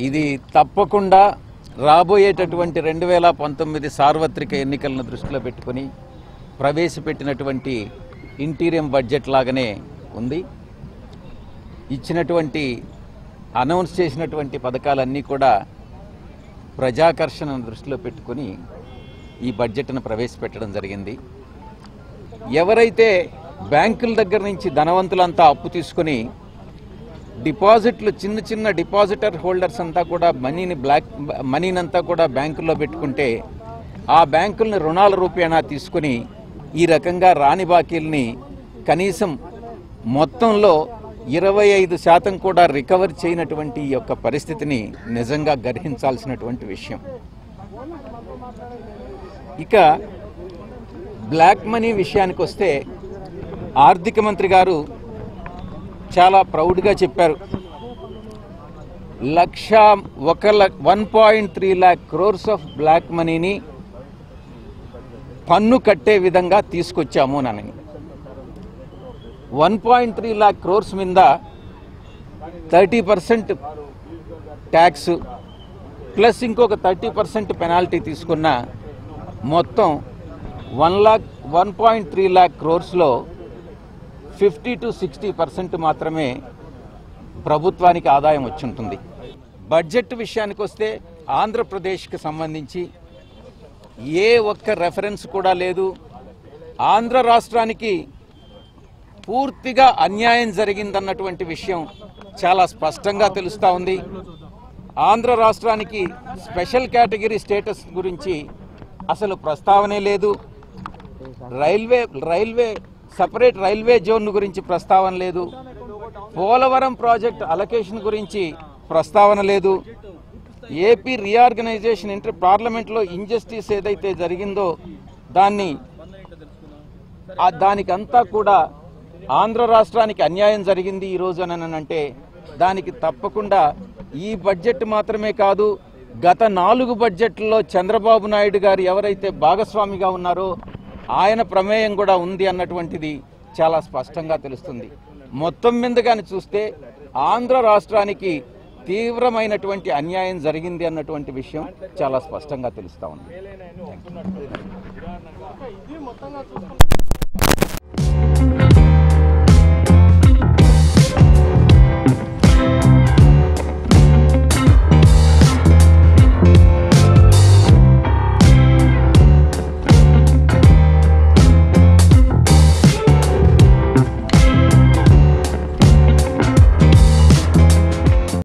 ఇది తప్పకుండా రాబోయేటటువంటి రెండు వేల పంతొమ్మిది సార్వత్రిక ఎన్నికలను దృష్టిలో పెట్టుకొని ప్రవేశపెట్టినటువంటి ఇంటీరియం బడ్జెట్ లాగానే ఉంది ఇచ్చినటువంటి అనౌన్స్ చేసినటువంటి పథకాలన్నీ కూడా ప్రజాకర్షణను దృష్టిలో పెట్టుకొని ఈ బడ్జెట్ను ప్రవేశపెట్టడం జరిగింది ఎవరైతే బ్యాంకుల దగ్గర నుంచి ధనవంతులంతా అప్పు తీసుకొని డిపాజిట్లు చిన్న చిన్న డిపాజిటర్ హోల్డర్స్ అంతా కూడా మనీని బ్లాక్ మనీనంతా కూడా బ్యాంకుల్లో పెట్టుకుంటే ఆ బ్యాంకుల్ని రుణాల రూపేణా తీసుకొని ఈ రకంగా రాని బాకీల్ని కనీసం మొత్తంలో ఇరవై ఐదు శాతం కూడా రికవర్ చేయనటువంటి ఈ యొక్క పరిస్థితిని నిజంగా గర్హించాల్సినటువంటి విషయం ఇక బ్లాక్ మనీ విషయానికి వస్తే ఆర్థిక మంత్రి గారు చాలా ప్రౌడ్గా చెప్పారు లక్ష ఒక one point three lakh crores of black మనీని పన్ను కట్టే విధంగా తీసుకొచ్చాము అని one point three lakh crores మీద థర్టీ పర్సెంట్ ట్యాక్స్ ప్లస్ ఇంకొక థర్టీ పర్సెంట్ పెనాల్టీ తీసుకున్న మొత్తం one lakh one point three lakh క్రోర్స్లో ఫిఫ్టీ టు సిక్స్టీ పర్సెంట్ మాత్రమే ప్రభుత్వానికి ఆదాయం వచ్చుంటుంది బడ్జెట్ విషయానికి వస్తే ఆంధ్రప్రదేశ్కి సంబంధించి ఏ ఒక్క రెఫరెన్స్ కూడా లేదు ఆంధ్ర రాష్ట్రానికి పూర్తిగా అన్యాయం జరిగిందన్నటువంటి విషయం చాలా స్పష్టంగా తెలుస్తూ ఉంది ఆంధ్ర రాష్ట్రానికి స్పెషల్ కేటగిరీ స్టేటస్ గురించి అసలు ప్రస్తావనే లేదు railway railway separate railway zone గురించి ప్రస్తావన లేదు పోలవరం ప్రాజెక్ట్ అలొకేషన్ గురించి ప్రస్తావన లేదు ఏపీ రీఆర్గనైజేషన్ ఇంటర్ పార్లమెంట్లో ఇంజస్టిస్ ఏదైతే జరిగిందో దాన్ని ఆ దానికంతా కూడా ఆంధ్ర రాష్ట్రానికి అన్యాయం జరిగింది ఈ రోజు అని అంటే దానికి తప్పకుండా ఈ బడ్జెట్ మాత్రమే కాదు గత నాలుగు బడ్జెట్లలో చంద్రబాబు నాయుడు గారు ఎవరైతే భాగస్వామిగా ఉన్నారో ఆయన ప్రమేయం కూడా ఉంది అన్నటువంటిది చాలా స్పష్టంగా తెలుస్తుంది మొత్తం మీద కానీ చూస్తే ఆంధ్ర రాష్ట్రానికి తీవ్రమైనటువంటి అన్యాయం జరిగింది అన్నటువంటి విషయం చాలా స్పష్టంగా తెలుస్తా ఉంది